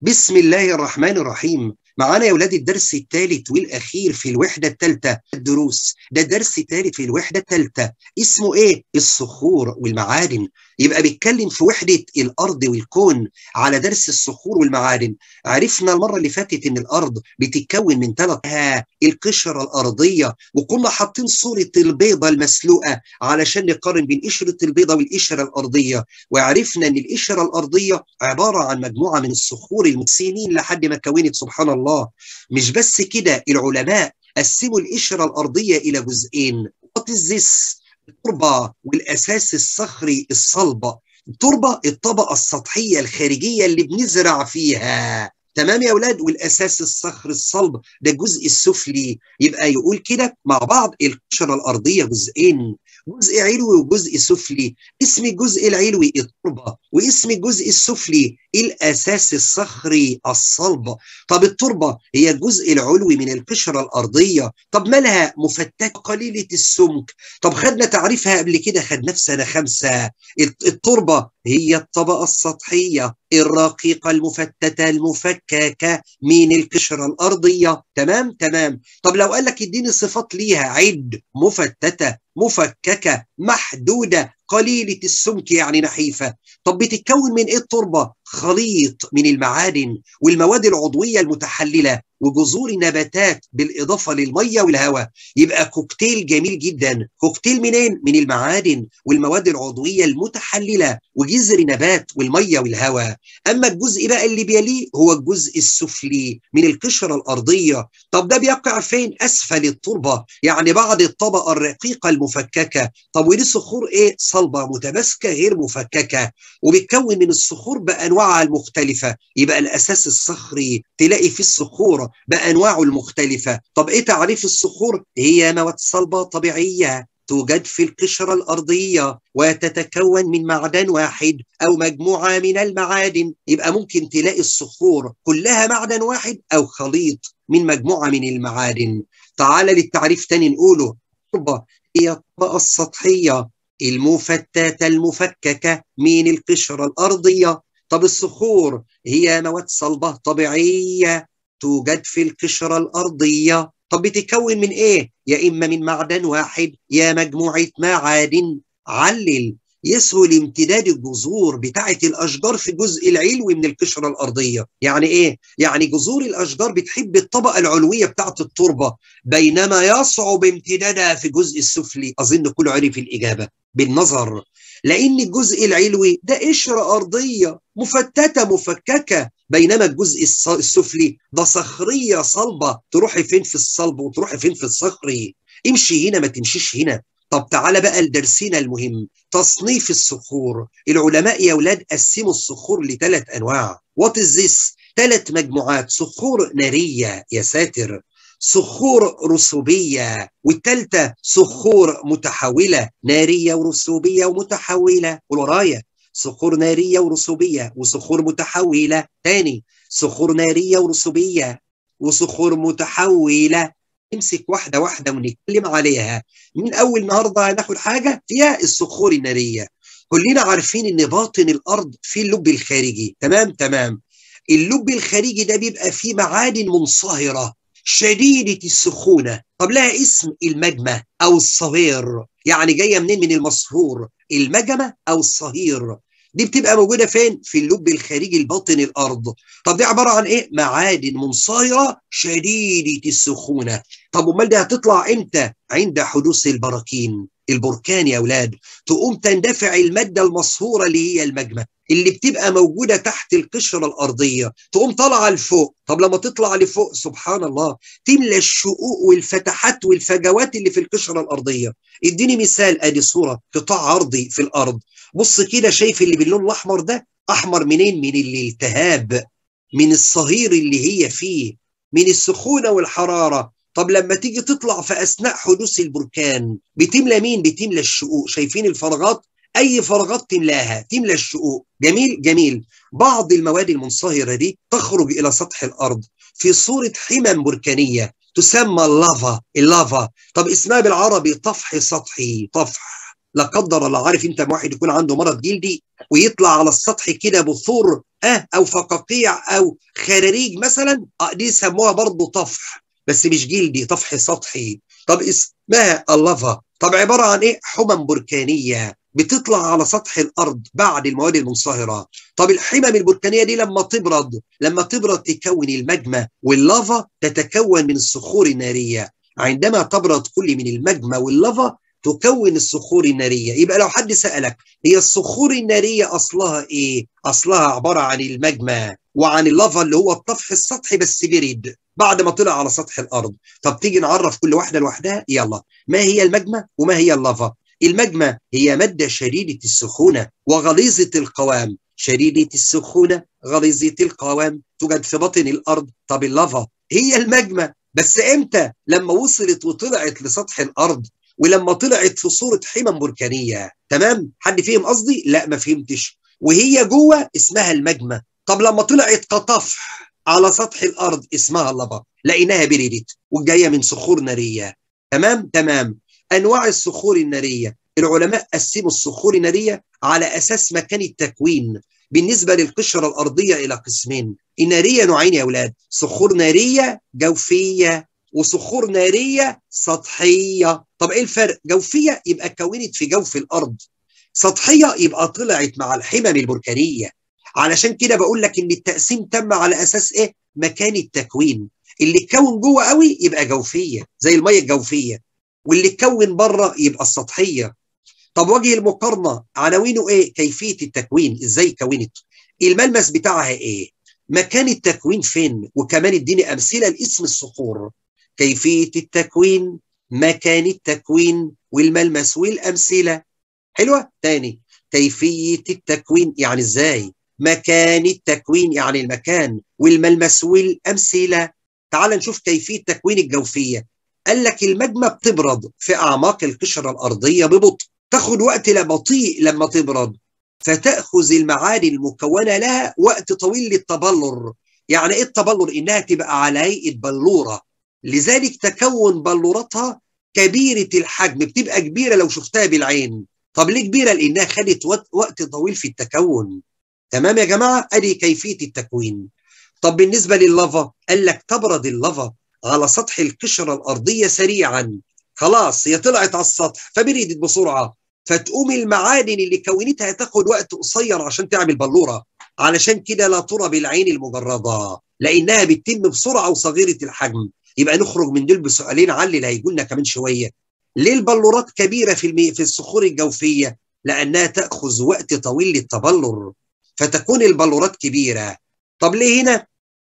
بسم الله الرحمن الرحيم معانا يا ولاد الدرس الثالث والاخير في الوحده الثالثه الدروس ده درس ثالث في الوحده الثالثه اسمه ايه الصخور والمعادن يبقى بيتكلم في وحده الارض والكون على درس الصخور والمعادن عرفنا المره اللي فاتت ان الارض بتتكون من ثلاث القشره الارضيه وكنا حاطين صوره البيضه المسلوقه علشان نقارن بين قشره البيضه والقشره الارضيه وعرفنا ان القشره الارضيه عباره عن مجموعه من الصخور المتسنين لحد ما كونت سبحان الله مش بس كده العلماء قسموا القشره الارضيه الى جزئين وات ذس التربه والاساس الصخري الصلب التربه الطبقه السطحيه الخارجيه اللي بنزرع فيها تمام يا اولاد والاساس الصخر الصلب ده الجزء السفلي يبقى يقول كده مع بعض القشره الارضيه جزئين جزء علوي وجزء سفلي اسم الجزء العلوي التربه واسم الجزء السفلي الاساس الصخري الصلب طب التربه هي الجزء العلوي من القشره الارضيه طب مالها مفتته قليله السمك طب خدنا تعريفها قبل كده خدنا في سنه خمسه التربه هي الطبقه السطحيه الرقيقه المفتته المفككه من القشره الارضيه تمام تمام طب لو قال لك اديني صفات ليها عد مفتته مفككه محدوده قليله السمك يعني نحيفه طب بتتكون من ايه التربه خليط من المعادن والمواد العضويه المتحلله وجذور نباتات بالاضافه للميه والهواء يبقى كوكتيل جميل جدا كوكتيل منين من المعادن والمواد العضويه المتحلله وجذر نبات والميه والهواء اما الجزء بقى اللي بيليه هو الجزء السفلي من القشره الارضيه طب ده بيقع فين اسفل التربه يعني بعد الطبقه الرقيقه المفككه طب ودي صخور ايه صلبه متماسكه غير مفككه وبتكون من الصخور بانواعها المختلفه يبقى الاساس الصخري تلاقي في الصخور بانواعه المختلفه طب ايه تعريف الصخور هي مواد صلبه طبيعيه توجد في القشرة الأرضية وتتكون من معدن واحد أو مجموعة من المعادن يبقى ممكن تلاقي الصخور كلها معدن واحد أو خليط من مجموعة من المعادن تعال للتعريف تاني نقوله التربة هي الطبقة السطحية المفتتة المفككة من القشرة الأرضية طب الصخور هي مواد صلبة طبيعية توجد في القشرة الأرضية طب بتتكون من إيه؟ يا إما من معدن واحد يا مجموعة معادن علل يسهل امتداد الجذور بتاعة الأشجار في الجزء العلوي من القشرة الأرضية يعني إيه؟ يعني جذور الأشجار بتحب الطبقة العلوية بتاعة التربة بينما يصعب امتدادها في الجزء السفلي أظن كله عرف الإجابة بالنظر لأن الجزء العلوي ده قشرة أرضية مفتتة مفككة بينما الجزء السفلي ده صخرية صلبة تروحي فين في الصلب وتروحي فين في الصخري امشي هنا ما تمشيش هنا طب تعالى بقى لدرسنا المهم تصنيف الصخور العلماء يا اولاد قسموا الصخور لثلاث انواع وات از ذس ثلاث مجموعات صخور ناريه يا ساتر صخور رسوبيه والثالثه صخور متحوله ناريه ورسوبيه ومتحوله قول ورايا صخور ناريه ورسوبيه وصخور متحوله تاني صخور ناريه ورسوبيه وصخور متحوله نمسك واحده واحده ونتكلم عليها من اول النهارده هناخد حاجه فيها الصخور الناريه كلنا عارفين ان باطن الارض فيه اللب الخارجي تمام تمام اللب الخارجي ده بيبقى فيه معادن منصهره شديده السخونه طب لها اسم المجمه او الصهير يعني جايه منين من المصهور المجمه او الصهير دي بتبقى موجوده فين في اللب الخارجي الباطن الارض طب دي عباره عن ايه معادن منصهره شديده السخونه طب امال دي هتطلع امتى عند حدوث البراكين البركان يا اولاد تقوم تندفع الماده المصهوره اللي هي المجمه اللي بتبقى موجوده تحت القشره الارضيه تقوم طالعه لفوق طب لما تطلع لفوق سبحان الله تملى الشقوق والفتحات والفجوات اللي في القشره الارضيه اديني مثال ادي صوره قطاع عرضي في الارض بص كده شايف اللي باللون الاحمر ده احمر منين من الالتهاب من الصهير اللي هي فيه من السخونه والحراره طب لما تيجي تطلع في اثناء حدوث البركان بتملى مين بتملى الشقوق شايفين الفراغات اي فراغات تملاها تملى الشقوق جميل جميل بعض المواد المنصهره دي تخرج الى سطح الارض في صوره حمم بركانيه تسمى اللافا اللافا طب اسمها بالعربي طفح سطحي طفح لا قدر الله عارف انت واحد يكون عنده مرض جلدي ويطلع على السطح كده بثور اه او فقاقيع او خراريج مثلا اه دي سموها برضه طفح بس مش جلدي طفح سطحي طب اسمها اللافا طب عباره عن ايه حمم بركانيه بتطلع على سطح الارض بعد المواد المنصهره طب الحمم البركانيه دي لما تبرد لما تبرد تكون المجمى واللافا تتكون من الصخور الناريه عندما تبرد كل من المجمى واللافا تكون الصخور الناريه يبقى لو حد سالك هي الصخور الناريه اصلها ايه اصلها عباره عن المجمى وعن اللافا اللي هو الطفح السطحي بس برد بعد ما طلع على سطح الارض طب تيجي نعرف كل واحده لوحدها يلا ما هي المجمى وما هي اللافا المجمى هي مادة شديدة السخونة وغليظة القوام شديدة السخونة غليظة القوام توجد في باطن الأرض طب اللافا هي المجمى بس امتى لما وصلت وطلعت لسطح الأرض ولما طلعت في صورة حمم بركانية تمام حد فهم قصدي لا ما فهمتش وهي جوه اسمها المجمى طب لما طلعت كطفح على سطح الأرض اسمها اللافا لقيناها بردت وجاية من صخور نارية تمام تمام انواع الصخور الناريه العلماء قسموا الصخور الناريه على اساس مكان التكوين بالنسبه للقشره الارضيه الى قسمين الناريه نوعين يا اولاد صخور ناريه جوفيه وصخور ناريه سطحيه طب ايه الفرق جوفيه يبقى كونت في جوف الارض سطحيه يبقى طلعت مع الحمم البركانيه علشان كده بقول لك ان التقسيم تم على اساس ايه مكان التكوين اللي اتكون جوه قوي يبقى جوفيه زي الميه الجوفيه واللي اتكون بره يبقى السطحيه طب وجه المقارنه عناوينه ايه كيفيه التكوين ازاي كونت الملمس بتاعها ايه مكان التكوين فين وكمان اديني امثله لاسم الصخور كيفيه التكوين مكان التكوين والملمس والامثله حلوه تاني كيفيه التكوين يعني ازاي مكان التكوين يعني المكان والملمس والامثله تعال نشوف كيفيه تكوين الجوفيه قال لك المجمى بتبرد في اعماق القشره الارضيه ببطء تاخد وقت بطيء لما تبرد فتاخذ المعادن المكونه لها وقت طويل للتبلور يعني ايه التبلور انها تبقى على هيئه بلوره لذلك تكون بلورتها كبيره الحجم بتبقى كبيره لو شفتها بالعين طب ليه كبيره لانها خدت وقت طويل في التكون تمام يا جماعه ادي كيفيه التكوين طب بالنسبه لللافا قال لك تبرد اللافا على سطح القشرة الأرضية سريعا خلاص هي طلعت على السطح فبردت بسرعة فتقوم المعادن اللي كونتها تاخد وقت قصير عشان تعمل بلورة علشان كده لا ترى بالعين المجردة لأنها بتتم بسرعة وصغيرة الحجم يبقى نخرج من دول بسؤالين علي اللي هيقولنا كمان شوية ليه البلورات كبيرة في المي... في الصخور الجوفية لأنها تأخذ وقت طويل للتبلور فتكون البلورات كبيرة طب ليه هنا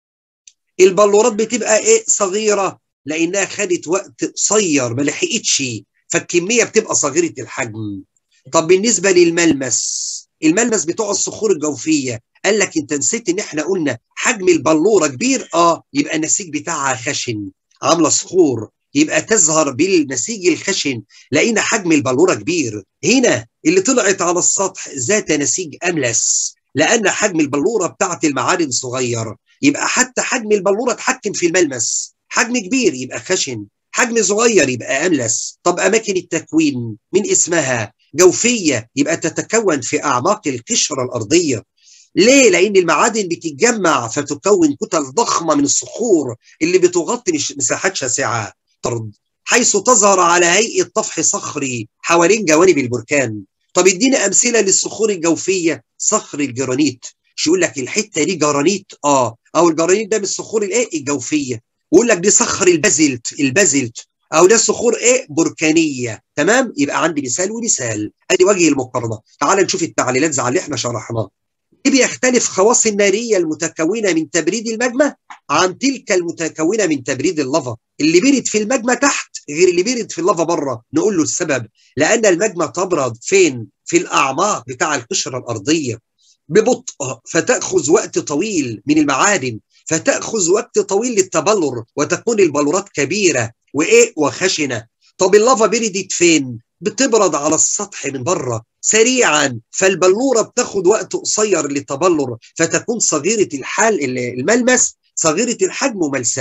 البلورات بتبقى ايه صغيره لانها خدت وقت قصير ما لحقتش فالكميه بتبقى صغيره الحجم طب بالنسبه للملمس الملمس بتوع الصخور الجوفيه قال لك انت نسيت ان احنا قلنا حجم البلوره كبير اه يبقى النسيج بتاعها خشن عامله صخور يبقى تظهر بالنسيج الخشن لقينا حجم البلوره كبير هنا اللي طلعت على السطح ذات نسيج املس لان حجم البلوره بتاعت المعادن صغير يبقى حتى حجم البلوره اتحكم في الملمس حجم كبير يبقى خشن حجم صغير يبقى املس طب اماكن التكوين من اسمها جوفيه يبقى تتكون في اعماق القشره الارضيه ليه؟ لأن المعادن بتتجمع فتكون كتل ضخمة من الصخور اللي بتغطي مساحات شاسعة طرد حيث تظهر على هيئة طفح صخري حوالين جوانب البركان طب ادينا أمثلة للصخور الجوفية صخر الجرانيت شو يقول لك الحتة دي جرانيت اه أو الجرانيت ده من الصخور الايه الجوفية ويقول لك دي صخر البازلت البازلت او ده صخور ايه بركانيه تمام يبقى عندي مثال ومثال ادي وجه المقارنه تعال نشوف التعليلات زي اللي احنا شرحناه ايه بيختلف خواص الناريه المتكونه من تبريد المجمى عن تلك المتكونه من تبريد اللافا اللي برد في المجمى تحت غير اللي برد في اللافا بره نقول له السبب لان المجمى تبرد فين في الاعماق بتاع القشره الارضيه ببطء فتاخذ وقت طويل من المعادن فتاخذ وقت طويل للتبلور وتكون البلورات كبيره وايه وخشنه طب اللافا بردت فين بتبرد على السطح من بره سريعا فالبلوره بتاخد وقت قصير للتبلور فتكون صغيره الحال الملمس صغيره الحجم وملساء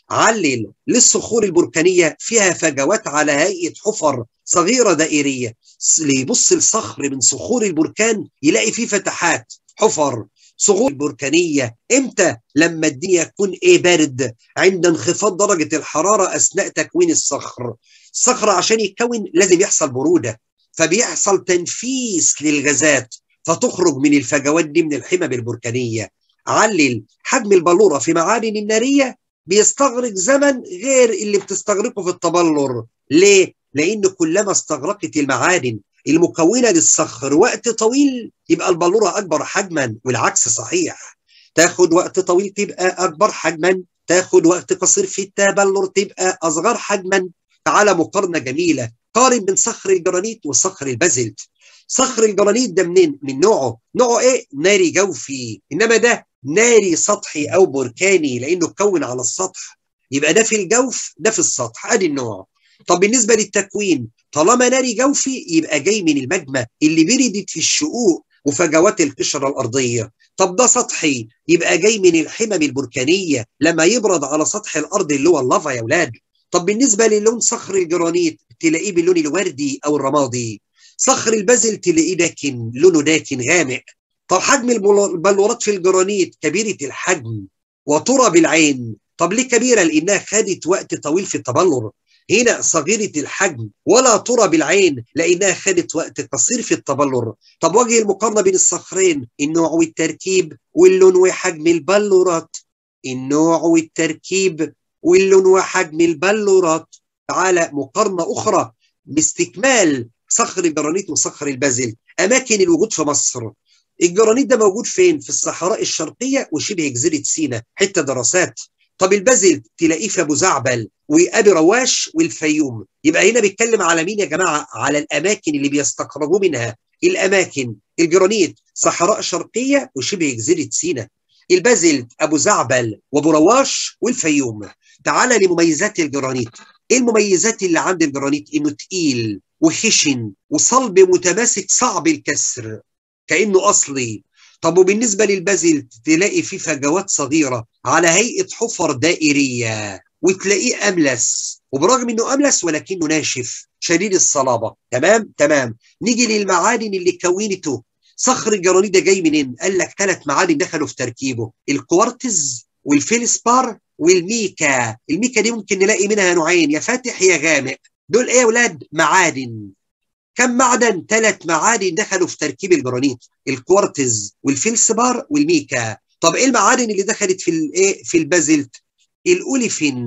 علل للصخور البركانيه فيها فجوات على هيئه حفر صغيره دائريه اللي يبص الصخر من صخور البركان يلاقي فيه فتحات حفر صخور البركانيه امتى لما الدنيا تكون ايه برد عند انخفاض درجه الحراره اثناء تكوين الصخر الصخر عشان يتكون لازم يحصل بروده فبيحصل تنفيس للغازات فتخرج من الفجوات دي من الحمم البركانيه علل حجم البلوره في معادن الناريه بيستغرق زمن غير اللي بتستغرقه في التبلور ليه لان كلما استغرقت المعادن المكونه للصخر وقت طويل يبقى البلوره اكبر حجما والعكس صحيح تاخد وقت طويل تبقى اكبر حجما تاخد وقت قصير في التبلور تبقى اصغر حجما تعالى مقارنه جميله قارن بين صخر الجرانيت وصخر البازلت صخر الجرانيت ده منين من نوعه نوعه ايه ناري جوفي انما ده ناري سطحي او بركاني لانه اتكون على السطح يبقى ده في الجوف ده في السطح ادي النوع طب بالنسبه للتكوين طالما ناري جوفي يبقى جاي من المجمى اللي بردت في الشقوق وفجوات القشره الارضيه طب ده سطحي يبقى جاي من الحمم البركانيه لما يبرد على سطح الارض اللي هو اللافا يا اولاد طب بالنسبه للون صخر الجرانيت تلاقيه باللون الوردي او الرمادي صخر البازل تلاقيه داكن لونه داكن غامق طب حجم البلورات في الجرانيت كبيره الحجم وترى بالعين طب ليه كبيره لانها خدت وقت طويل في التبلور هنا صغيرة الحجم ولا ترى بالعين لأنها خدت وقت قصير في التبلور طب وجه المقارنة بين الصخرين النوع والتركيب واللون وحجم البلورات النوع والتركيب واللون وحجم البلورات تعالى مقارنة أخرى باستكمال صخر الجرانيت وصخر البازل أماكن الوجود في مصر الجرانيت ده موجود فين؟ في الصحراء الشرقية وشبه جزيرة سيناء حتة دراسات طب البازل تلاقيه في ابو زعبل وابي رواش والفيوم يبقى هنا بيتكلم على مين يا جماعه على الاماكن اللي بيستقربوا منها الاماكن الجرانيت صحراء شرقيه وشبه جزيره سيناء البازل ابو زعبل وابو رواش والفيوم تعال لمميزات الجرانيت ايه المميزات اللي عند الجرانيت انه تقيل وخشن وصلب متماسك صعب الكسر كانه اصلي طب وبالنسبه للبازل تلاقي فيه فجوات صغيره على هيئه حفر دائريه وتلاقيه املس وبرغم انه املس ولكنه ناشف شديد الصلابه تمام تمام نيجي للمعادن اللي كونته صخر الجرانيت ده جاي منين قال لك ثلاث معادن دخلوا في تركيبه الكوارتز والفيلسبار والميكا الميكا دي ممكن نلاقي منها نوعين يا فاتح يا غامق دول ايه يا اولاد معادن كم معدن ثلاث معادن دخلوا في تركيب الجرانيت الكوارتز والفيلسبار والميكا طب ايه المعادن اللي دخلت في الايه في البازلت الاوليفين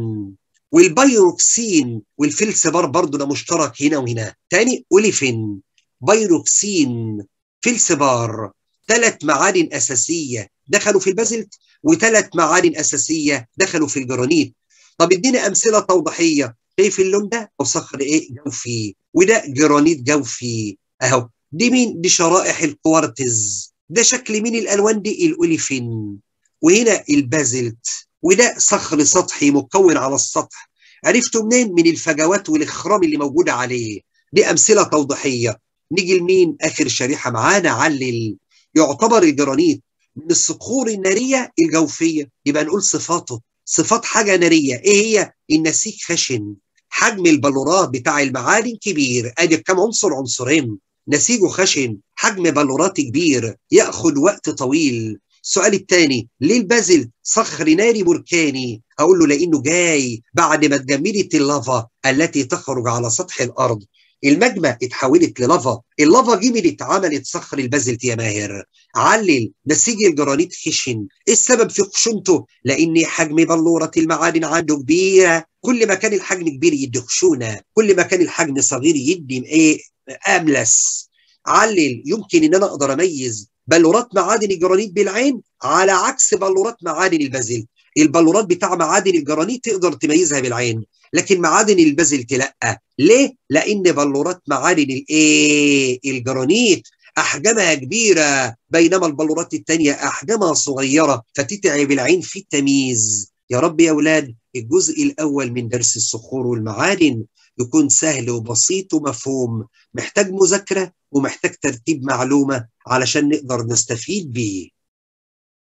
والبيروكسين والفيلسبار برضه ده مشترك هنا وهنا تاني اوليفين بيروكسين فيلسبار ثلاث معادن اساسيه دخلوا في البازلت وثلاث معادن اساسيه دخلوا في الجرانيت طب ادينا امثله توضيحيه شايف اللون ده او صخر ايه جوفي وده جرانيت جوفي اهو دي مين دي شرائح الكوارتز ده شكل مين الالوان دي الاوليفين وهنا البازلت وده صخر سطحي مكون على السطح عرفتوا منين من الفجوات والاخرام اللي موجوده عليه دي امثله توضيحيه نيجي لمين اخر شريحه معانا علل يعتبر الجرانيت من الصخور الناريه الجوفيه يبقى نقول صفاته صفات حاجه ناريه ايه هي النسيج خشن حجم البلورات بتاع المعادن كبير ادي كم عنصر عنصرين نسيجه خشن حجم بلورات كبير ياخذ وقت طويل السؤال الثاني ليه البازل صخر ناري بركاني اقول له لانه جاي بعد ما اتجمدت اللافا التي تخرج على سطح الارض المجمة اتحولت للافا اللافا جمدت عملت صخر البازلت يا ماهر علل نسيج الجرانيت خشن ايه السبب في خشونته لان حجم بلورة المعادن عنده كبيرة كل ما كان الحجم كبير يدي خشونة كل ما كان الحجم صغير يدي ايه املس علل يمكن ان انا اقدر اميز بلورات معادن الجرانيت بالعين على عكس بلورات معادن البازلت البلورات بتاع معادن الجرانيت تقدر تميزها بالعين لكن معادن البازلت لا ليه لان بلورات معادن الايه الجرانيت احجامها كبيره بينما البلورات الثانيه احجامها صغيره فتتعب العين في التمييز يا رب يا اولاد الجزء الاول من درس الصخور والمعادن يكون سهل وبسيط ومفهوم محتاج مذاكره ومحتاج ترتيب معلومه علشان نقدر نستفيد بيه